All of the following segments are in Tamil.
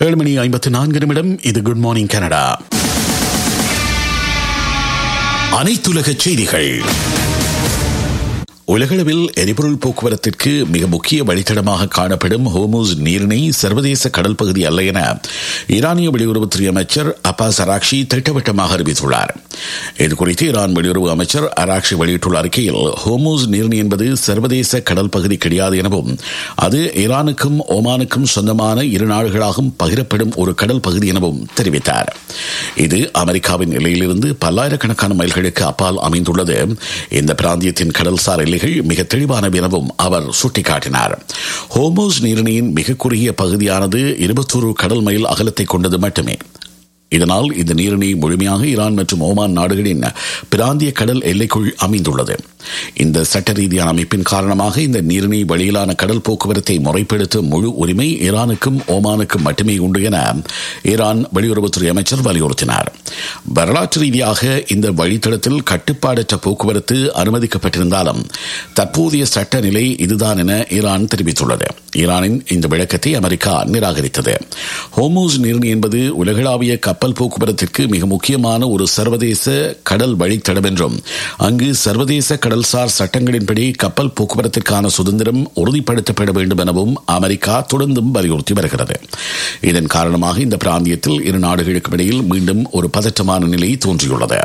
ஏழு மணி ஐம்பத்தி நான்கு நிமிடம் இது குட் மார்னிங் கனடா அனைத்துலக செய்திகள் உலகளவில் எரிபொருள் போக்குவரத்திற்கு மிக முக்கிய வழித்தடமாக காணப்படும் ஹோமூஸ் நீரிணை சர்வதேச கடல் பகுதி அல்ல என ஈரானிய வெளியுறவுத்துறை அமைச்சர் அப்பாஸ் அராக்ஷி திட்டவட்டமாக அறிவித்துள்ளார் இதுகுறித்து ஈரான் வெளியுறவு அமைச்சர் அராக்ஷி வெளியிட்டுள்ள அறிக்கையில் ஹோமூஸ் நீரிணை என்பது சர்வதேச கடல் பகுதி கிடையாது எனவும் அது ஈரானுக்கும் ஓமானுக்கும் சொந்தமான இரு நாடுகளாகவும் பகிரப்படும் ஒரு கடல் பகுதி எனவும் தெரிவித்தார் இது அமெரிக்காவின் எல்லையிலிருந்து பல்லாயிரக்கணக்கான மைல்களுக்கு அப்பால் அமைந்துள்ளது இந்த பிராந்தியத்தின் கடல்சார் எல்லைகள் மிக தெளிவானவை எனவும் அவர் சுட்டிக்காட்டினார் ஹோமோஸ் நீரிணையின் மிக குறுகிய பகுதியானது இருபத்தொரு கடல் மைல் அகலத்தை கொண்டது மட்டுமே இதனால் இந்த நீரிணை முழுமையாக ஈரான் மற்றும் ஓமான் நாடுகளின் பிராந்திய கடல் எல்லைக்குள் அமைந்துள்ளது இந்த சட்ட ரீதியான அமைப்பின் காரணமாக இந்த நீரிணை வழியிலான கடல் போக்குவரத்தை முறைப்படுத்தும் முழு உரிமை ஈரானுக்கும் ஓமானுக்கும் மட்டுமே உண்டு என ஈரான் வெளியுறவுத்துறை அமைச்சர் வலியுறுத்தினார் வரலாற்று ரீதியாக இந்த வழித்தடத்தில் கட்டுப்பாடற்ற போக்குவரத்து அனுமதிக்கப்பட்டிருந்தாலும் தற்போதைய சட்ட நிலை இதுதான் என ஈரான் தெரிவித்துள்ளது ஈரானின் இந்த விளக்கத்தை அமெரிக்கா நிராகரித்தது ஹோமோஸ் நீரிணை என்பது உலகளாவிய கப்பல் போக்குவரத்திற்கு மிக முக்கியமான ஒரு சர்வதேச கடல் வழித்தடம் என்றும் அங்கு சர்வதேச கடல்சார் சட்டங்களின்படி கப்பல் போக்குவரத்திற்கான சுதந்திரம் உறுதிப்படுத்தப்பட வேண்டும் எனவும் அமெரிக்கா தொடர்ந்தும் வலியுறுத்தி வருகிறது இதன் காரணமாக இந்த பிராந்தியத்தில் இரு நாடுகளுக்கும் இடையில் மீண்டும் ஒரு பதற்றமான நிலை தோன்றியுள்ளது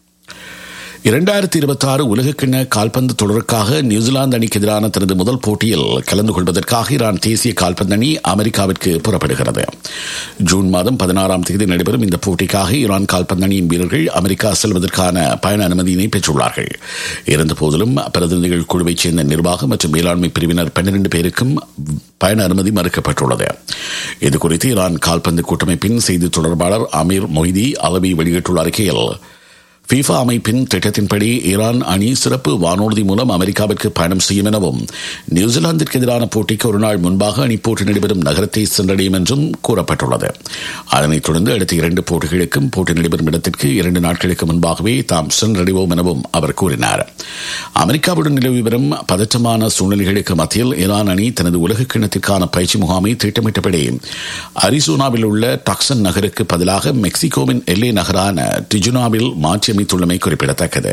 இரண்டாயிரத்தி இருபத்தி ஆறு உலகக்கிண்ண கால்பந்து தொடருக்காக நியூசிலாந்து அணிக்கு எதிரான தனது முதல் போட்டியில் கலந்து கொள்வதற்காக ஈரான் தேசிய கால்பந்து அணி அமெரிக்காவிற்கு புறப்படுகிறது ஜூன் மாதம் பதினாறாம் தேதி நடைபெறும் இந்த போட்டிக்காக ஈரான் கால்பந்து அணியின் வீரர்கள் அமெரிக்கா செல்வதற்கான பயண அனுமதியினை பெற்றுள்ளார்கள் இருந்தபோதிலும் பிரதிநிதிகள் குழுவைச் சேர்ந்த நிர்வாகம் மற்றும் மேலாண்மை பிரிவினர் பன்னிரண்டு பேருக்கும் பயண அனுமதி மறுக்கப்பட்டுள்ளது இதுகுறித்து ஈரான் கால்பந்து கூட்டமைப்பின் செய்தி தொடர்பாளர் அமீர் மொய்தி அளவி வெளியிட்டுள்ள அறிக்கையில் ஃபீஃபா அமைப்பின் திட்டத்தின்படி ஈரான் அணி சிறப்பு வானூர்தி மூலம் அமெரிக்காவிற்கு பயணம் செய்யும் எனவும் நியூசிலாந்திற்கு எதிரான போட்டிக்கு ஒரு நாள் முன்பாக அணி போட்டி நடைபெறும் நகரத்தை சென்றடையும் என்றும் கூறப்பட்டுள்ளது அதனைத் தொடர்ந்து அடுத்த இரண்டு போட்டிகளுக்கும் போட்டி நடைபெறும் இடத்திற்கு இரண்டு நாட்களுக்கு முன்பாகவே தாம் சென்றடைவோம் எனவும் அவர் கூறினார் அமெரிக்காவுடன் நிலவி வரும் பதற்றமான சூழ்நிலைகளுக்கு மத்தியில் ஈரான் அணி தனது உலக கிண்ணத்திற்கான பயிற்சி முகாமை திட்டமிட்டபடி அரிசோனாவில் உள்ள டாக்சன் நகருக்கு பதிலாக மெக்சிகோவின் எல்லை நகரான டிஜுனாவில் மாற்றி அமைத்துள்ளமை குறிப்பிடத்தக்கது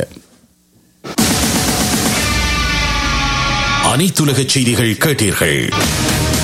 அனைத்துலக செய்திகள் கேட்டீர்கள்